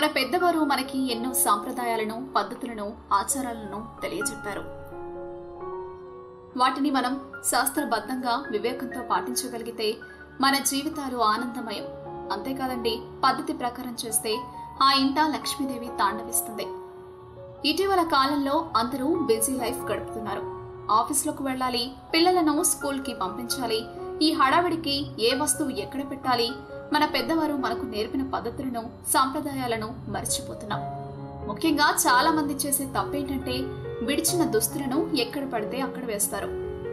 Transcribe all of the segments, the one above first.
మన పెద్దవారు మనకి ఎన్నో సాంప్రదాయాలను పద్ధతులను ఆచారాలను తెలియజెప్పారు వాటిని మనం శాస్త్రబద్ధంగా వివేకంతో పాటించగలిగితే మన జీవితాలు ఆనందమయం అంతేకాదండి పద్ధతి ప్రకారం చేస్తే ఆ ఇంట లక్ష్మీదేవి తాండవిస్తుంది ఇటీవల కాలంలో అందరూ బిజీ లైఫ్ గడుపుతున్నారు ఆఫీసులకు వెళ్ళాలి పిల్లలను స్కూల్కి పంపించాలి ఈ హడావిడికి ఏ వస్తువు ఎక్కడ పెట్టాలి మన పెద్దవారు మనకు నేర్పిన పద్ధతులను సాంప్రదాయాలను మర్చిపోతున్నాం ముఖ్యంగా చాలా మంది చేసే తప్పేంటంటే విడిచిన దుస్తులను ఎక్కడ పడితే అక్కడ వేస్తారు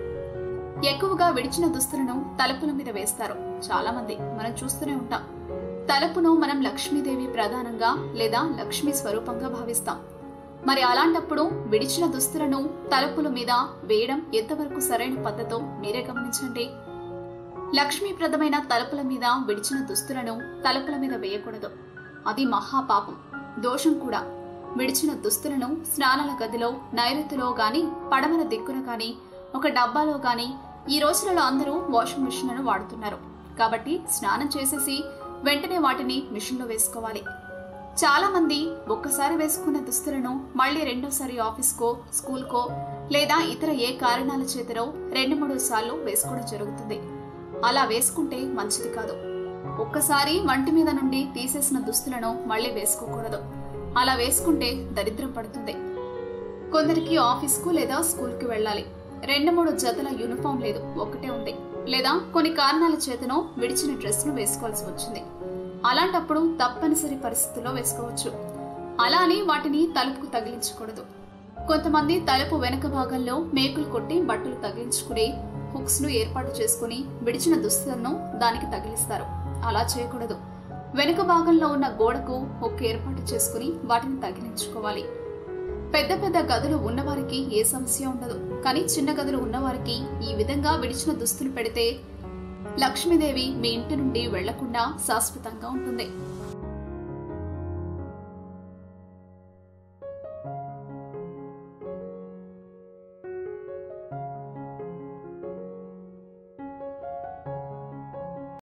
ఎక్కువగా విడిచిన దుస్తులను తలుపుల మీద వేస్తారు చాలా మంది మనం చూస్తూనే ఉంటాం తలుపును మనం లక్ష్మీదేవి ప్రధానంగా లేదా లక్ష్మీ స్వరూపంగా భావిస్తాం మరి అలాంటప్పుడు విడిచిన దుస్తులను తలుపుల మీద వేయడం ఎంతవరకు సరైన పద్ధతో మీరే గమనించండి లక్ష్మీప్రదమైన తలుపుల మీద విడిచిన దుస్తులను తలుపుల మీద వేయకూడదు అది మహాపాపం దోషం కూడా విడిచిన దుస్తులను స్నానాల గదిలో నైరుతిలో గాని పడమర దిక్కున గాని ఒక డబ్బాలో గాని ఈ రోజులలో అందరూ వాషింగ్ మిషన్లను వాడుతున్నారు కాబట్టి స్నానం చేసేసి వెంటనే వాటిని మిషన్లో వేసుకోవాలి చాలా మంది ఒక్కసారి వేసుకున్న దుస్తులను మళ్ళీ రెండోసారి ఆఫీస్కో స్కూల్కో లేదా ఇతర ఏ కారణాల చేతనో రెండు మూడు సార్లు వేసుకోవడం జరుగుతుంది అలా వేసుకుంటే మంచిది కాదు ఒక్కసారి వంటి మీద నుండి తీసేసిన దుస్తులను మళ్ళీ వేసుకోకూడదు అలా వేసుకుంటే దరిద్రం పడుతుంది కొందరికి ఆఫీస్కు లేదా స్కూల్కి వెళ్ళాలి రెండు మూడు జతల యూనిఫామ్ లేదు ఒకటే ఉంది లేదా కొన్ని కారణాల చేతనో విడిచిన డ్రెస్ను వేసుకోవాల్సి వచ్చింది అలాంటప్పుడు తప్పనిసరి పరిస్థితుల్లో వేసుకోవచ్చు అలా అని వాటిని తలుపుకు తగిలించకూడదు కొంతమంది తలుపు వెనక భాగంలో మేకులు కొట్టి బట్టలు తగిలించుకుని హుక్స్ ను ఏర్పాటు చేసుకుని విడిచిన దుస్తులను దానికి తగిలిస్తారు అలా చేయకూడదు వెనుక భాగంలో ఉన్న గోడకు హుక్ ఏర్పాటు చేసుకుని వాటిని తగిలించుకోవాలి పెద్ద పెద్ద గదులు ఉన్నవారికి ఏ సమస్య ఉండదు కానీ చిన్న గదులు ఉన్నవారికి ఈ విధంగా విడిచిన దుస్తులు పెడితే లక్ష్మీదేవి మీ ఇంటి నుండి వెళ్లకుండా శాశ్వతంగా ఉంటుంది